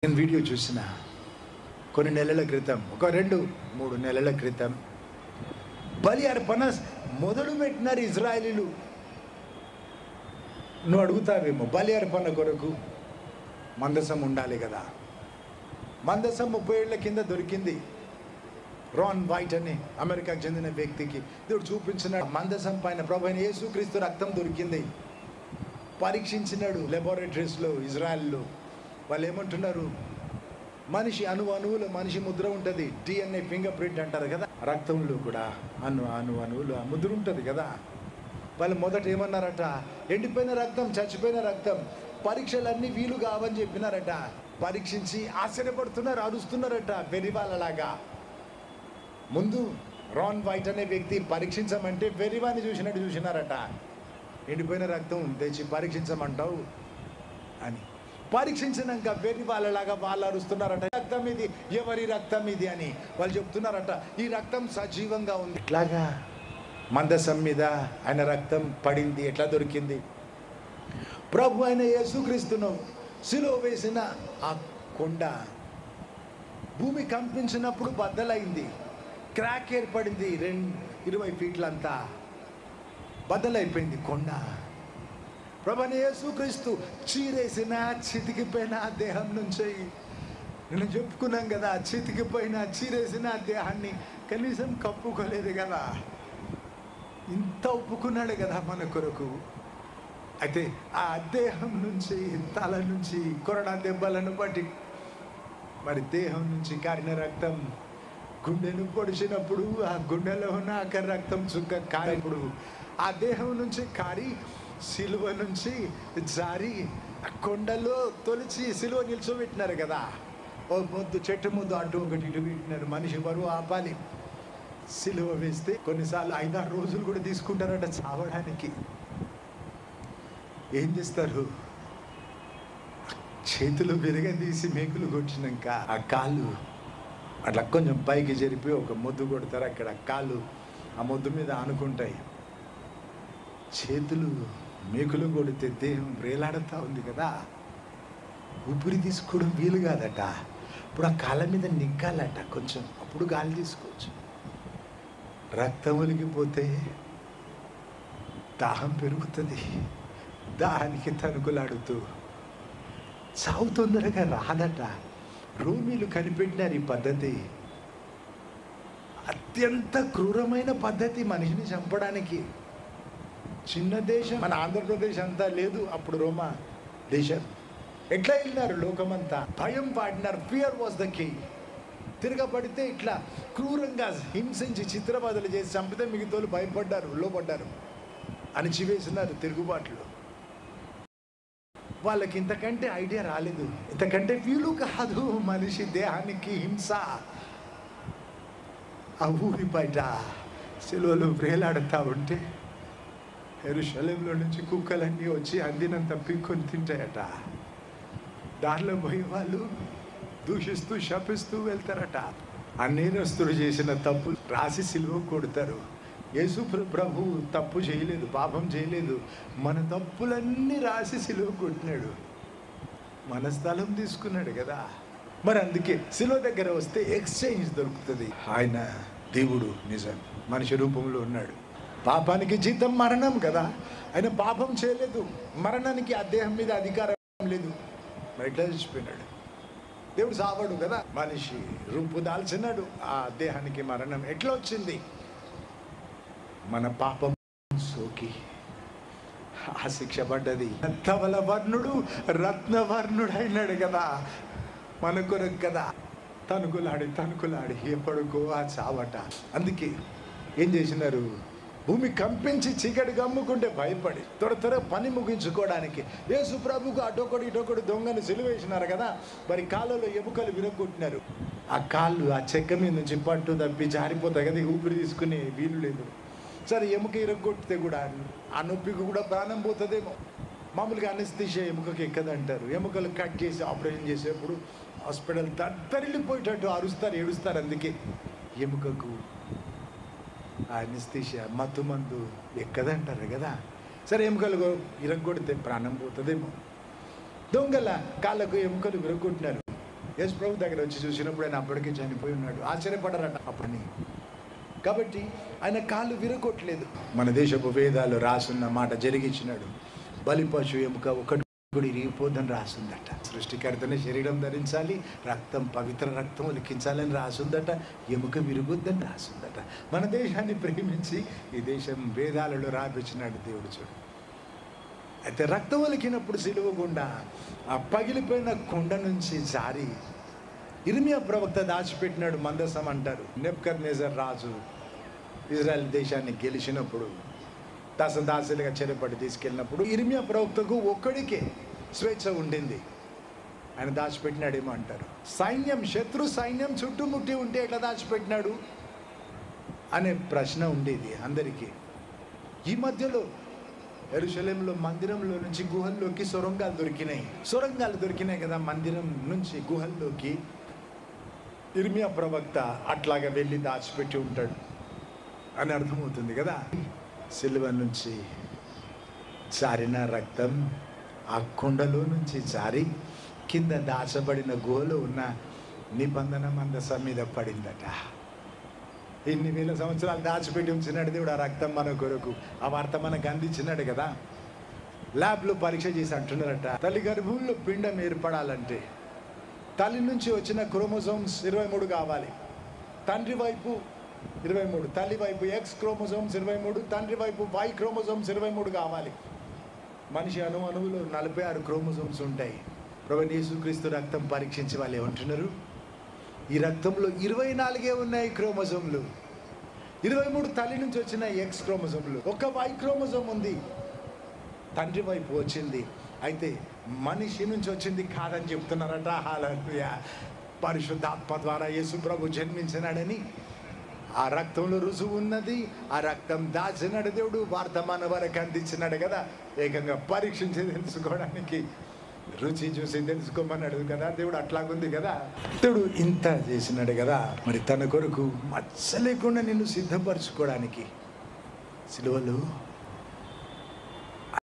నేను వీడియో చూసిన కొన్ని నెలల క్రితం ఒక రెండు మూడు నెలల క్రితం బలి అర్పణ మొదలు పెట్టినారు ఇజ్రాయలీలు నువ్వు అడుగుతావేమో బలి అర్పణ కొరకు మందసం ఉండాలి కదా మందసం ముప్పై ఏళ్ల కింద దొరికింది రాన్ వైట్ అని అమెరికాకు చెందిన వ్యక్తికి దేవుడు చూపించిన మందసం పైన ప్రభు అయిన యేసుక్రీస్తు రక్తం దొరికింది పరీక్షించినాడు లెబొరేటరీస్లో ఇజ్రాయెల్లో వాళ్ళు ఏమంటున్నారు మనిషి అణు అణువులో మనిషి ముద్ర ఉంటుంది డిఎన్ఏ ఫింగర్ ప్రింట్ అంటారు కదా రక్తంలో కూడా అణు అణు అణువులు ఆ ముద్ర ఉంటుంది కదా వాళ్ళు మొదట ఏమన్నారట ఎండిపోయిన రక్తం చచ్చిపోయిన రక్తం పరీక్షలన్నీ వీలు కావని చెప్పినారట పరీక్షించి ఆశ్చర్యపడుతున్నారు అరుస్తున్నారట వెరి వాళ్ళలాగా ముందు రాన్ వైట్ అనే వ్యక్తి పరీక్షించమంటే వెరివాని చూసినట్టు చూసినారట ఎండిపోయిన రక్తం తెచ్చి పరీక్షించమంటావు అని పరీక్షించినాక వెర్రి వాళ్ళలాగా వాళ్ళు అరుస్తున్నారట రక్తం ఇది ఎవరి రక్తం ఇది అని వాళ్ళు చెప్తున్నారట ఈ రక్తం సజీవంగా ఉంది ఇట్లాగా మందసం మీద ఆయన రక్తం పడింది ఎట్లా దొరికింది ప్రభు అయిన యేసుక్రీస్తును సిలువ వేసిన ఆ కొండ భూమి కంపించినప్పుడు బద్దలైంది క్రాక్ ఏర్పడింది రెండు ఇరవై ఫీట్లంతా బద్దలైపోయింది కొండ ప్రభని యేసుక్రీస్తు చీరేసిన చితికిపోయిన ఆ దేహం నుంచి నేను చెప్పుకున్నాం కదా చితికిపోయిన చీరేసిన ఆ దేహాన్ని కనీసం కప్పుకోలేదు కదా ఇంత ఒప్పుకున్నాడు కదా మన కొరకు అయితే ఆ దేహం నుంచి తల నుంచి కొరడా దెబ్బలను బట్టి మరి దేహం నుంచి కారిన రక్తం గుండెను పొడిచినప్పుడు ఆ గుండెలో ఉన్న ఆ రక్తం చుక్క కారినప్పుడు ఆ దేహం నుంచి కారి సిలువ నుంచి జారి ఆ కొండలో తొలిచి సిలువ నిల్చోబెట్టినారు కదా ఓ ముద్దు చెట్టు ముద్దు అటు ఒకటి ఇటు పెట్టినారు మనిషి బరువు ఆపాలి సిలువ వేస్తే కొన్నిసార్లు ఐదారు రోజులు కూడా తీసుకుంటారట చావడానికి ఏం చేస్తారు చేతులు విరగదీసి మేకులు కొట్టినాక ఆ కాళ్ళు అట్లా కొంచెం పైకి జరిపి ఒక మొద్దు కొడతారు అక్కడ కాళ్ళు ఆ మొద్దు మీద ఆనుకుంటాయి చేతులు మేకులు కొడితే దేహం వేలాడుతూ ఉంది కదా ఊపిరి తీసుకోవడం వీలు కాదట ఇప్పుడు ఆ కాళ్ళ మీద నిక్కాలట కొంచెం అప్పుడు గాలి తీసుకోవచ్చు రక్తం ఒలిగిపోతే దాహం పెరుగుతుంది దాహానికి తణుకులాడుతూ చావు తొందరగా రాదట రోమిలు కనిపెట్టినారు ఈ పద్ధతి అత్యంత క్రూరమైన పద్ధతి మనిషిని చంపడానికి చిన్న దేశం మన ఆంధ్రప్రదేశ్ అంతా లేదు అప్పుడు రోమా దేశం ఎట్లా వెళ్ళినారు లోకమంతా భయం పాడినారు ఫియర్ వాజ్ ద కింగ్ తిరగబడితే ఇట్లా క్రూరంగా హింసించి చిత్రబాధలు చేసి చంపితే మిగతాలు భయపడ్డారు లోపడ్డారు అణిచివేసినారు తిరుగుబాట్లు వాళ్ళకి ఇంతకంటే ఐడియా రాలేదు ఇంతకంటే వీలు కాదు మనిషి దేహానికి హింస ఆ ఊరి బయట సెలవులు వేలాడుతూ ఉంటే ఎరుశలంలో నుంచి కుక్కలన్నీ వచ్చి అందినంత పీక్కొని తింటాయట దారిలో పోయే వాళ్ళు దూషిస్తూ శపిస్తూ వెళ్తారట ఆ నేరస్తుడు చేసిన తప్పు రాసి సిలువ కొడతారు యేసు ప్ర- ప్రభు తప్పు చేయలేదు పాపం చేయలేదు మన తప్పులన్నీ రాసి సిలువ కొట్టినాడు మన స్థలం తీసుకున్నాడు కదా మరి అందుకే సిలువ దగ్గర వస్తే ఎక్స్చేంజ్ దొరుకుతుంది ఆయన దేవుడు నిజం మనిషి రూపంలో ఉన్నాడు పాపానికి జీతం మరణం కదా ఆయన పాపం చేయలేదు మరణానికి ఆ దేహం మీద అధికారం లేదు మరి ఎట్లా చచ్చిపోయినాడు దేవుడు సావాడు కదా మనిషి రూపు దాల్చినాడు ఆ దేహానికి మరణం ఎట్లా వచ్చింది మన పాపం సోకి ఆ శిక్ష పడ్డది ధవల వర్ణుడు రత్నవర్ణుడు అయినాడు కదా మన కొరకు కదా తణుకులాడి తణుకులాడి ఎప్పటికో ఆ చావట అందుకే ఏం చేసినారు భూమి కంపించి చీకటి గమ్ముకుంటే భయపడి త్వర త్వర పని ముగించుకోవడానికి యేసు ప్రభుకు అటొకడు ఇటొకడు దొంగను సిలువేసినారు కదా మరి కాళ్ళలో ఎముకలు విరగొట్టినారు ఆ కాళ్ళు ఆ చెక్క మీద నుంచి పట్టు తప్పి జారిపోతాయి కదా ఊపిరి తీసుకునే వీలు లేదు సరే ఎముక ఇరగొట్టితే కూడా ఆ నొప్పికి కూడా ప్రాణం పోతుందేమో మామూలుగా అనస్థిషియా ఎముకకి ఎక్కదంటారు ఎముకలు కట్ చేసి ఆపరేషన్ చేసేప్పుడు హాస్పిటల్ తరిల్లిపోయేటట్టు అరుస్తారు ఏడుస్తారు అందుకే ఎముకకు ఆ అనస్థిషియా మత్తు మందు ఎక్కదంటారు కదా సరే ఎముకలు ఇరగొడితే ప్రాణం పోతుందేమో దొంగల కాళ్ళకు ఎముకలు విరగొట్టినారు యేసు ప్రభు దగ్గర వచ్చి చూసినప్పుడు ఆయన అప్పటికే చనిపోయి ఉన్నాడు ఆశ్చర్యపడరట అప్పుడని కాబట్టి ఆయన కాళ్ళు విరగొట్టలేదు మన దేశపు వేదాలు రాసున్న మాట జరిగించినాడు బలి పశు ఎముక ఒకటి కూడా ఇరిగిపోదని రాసుందట సృష్టికర్తనే శరీరం ధరించాలి రక్తం పవిత్ర రక్తం లిఖించాలని రాసుందట ఎముక విరుగుద్దని రాసుందట మన దేశాన్ని ప్రేమించి ఈ దేశం వేదాలలో రాపించినాడు దేవుడు చూడు అయితే రక్తం ఒలికినప్పుడు సిలువ గుండా ఆ పగిలిపోయిన కొండ నుంచి జారి ఇర్మియా ప్రవక్త దాచిపెట్టినాడు మందసం అంటారు నెప్కర్ నేజర్ రాజు ఇజ్రాయెల్ దేశాన్ని గెలిచినప్పుడు దాస దాసులుగా చెరపడి తీసుకెళ్ళినప్పుడు ఇర్మియా ప్రవక్తకు ఒక్కడికే స్వేచ్ఛ ఉండింది ఆయన దాచిపెట్టినాడేమో అంటారు సైన్యం శత్రు సైన్యం చుట్టుముట్టి ఉంటే ఎట్లా దాచిపెట్టినాడు అనే ప్రశ్న ఉండేది అందరికీ ఈ మధ్యలో ఎరుశలేంలో మందిరంలో నుంచి గుహల్లోకి సొరంగాలు దొరికినాయి సొరంగాలు దొరికినాయి కదా మందిరం నుంచి గుహల్లోకి ఇర్మియా ప్రవక్త అట్లాగా వెళ్ళి దాచిపెట్టి ఉంటాడు అని అర్థమవుతుంది కదా సిల్వ నుంచి జారిన రక్తం ఆ కొండలో నుంచి జారి కింద దాచబడిన గుహలో ఉన్న నిబంధన మందసం మీద పడిందట ఇన్ని వేల సంవత్సరాలు దాచిపెట్టి ఉంచినాడు దేవుడు ఆ రక్తం మన కొరకు ఆ వార్త మనకు అందించినాడు కదా ల్యాబ్లో పరీక్ష చేసి అంటున్నారట తల్లి గర్భంలో పిండం ఏర్పడాలంటే తల్లి నుంచి వచ్చిన క్రోమోజోమ్స్ ఇరవై మూడు కావాలి తండ్రి వైపు ఇరవై మూడు తల్లి వైపు ఎక్స్ క్రోమోజోమ్స్ ఇరవై మూడు తండ్రి వైపు వై క్రోమోజోమ్స్ ఇరవై మూడు కావాలి మనిషి అణు అణువులో నలభై ఆరు క్రోమోజోమ్స్ ఉంటాయి ప్రభు యేసుక్రీస్తు రక్తం పరీక్షించి వాళ్ళు ఏమంటున్నారు ఈ రక్తంలో ఇరవై నాలుగే ఉన్నాయి క్రోమోజోమ్లు ఇరవై మూడు తల్లి నుంచి వచ్చిన ఎక్స్ క్రోమోజోమ్లు ఒక వై క్రోమోజోమ్ ఉంది తండ్రి వైపు వచ్చింది అయితే మనిషి నుంచి వచ్చింది కాదని చెప్తున్నారట హాలూయా పరిశుద్ధాత్మ ద్వారా యేసు ప్రభు జన్మించినాడని ఆ రక్తంలో రుజువు ఉన్నది ఆ రక్తం దాచినాడు దేవుడు వర్తమాన వరకు అందించినాడు కదా ఏకంగా పరీక్షించి తెలుసుకోవడానికి రుచి చూసి తెలుసుకోమన్నాడు కదా దేవుడు అట్లాగుంది కదా దేవుడు ఇంత చేసినాడు కదా మరి తన కొరకు మచ్చ లేకుండా నిన్ను సిద్ధపరచుకోవడానికి సిలువలో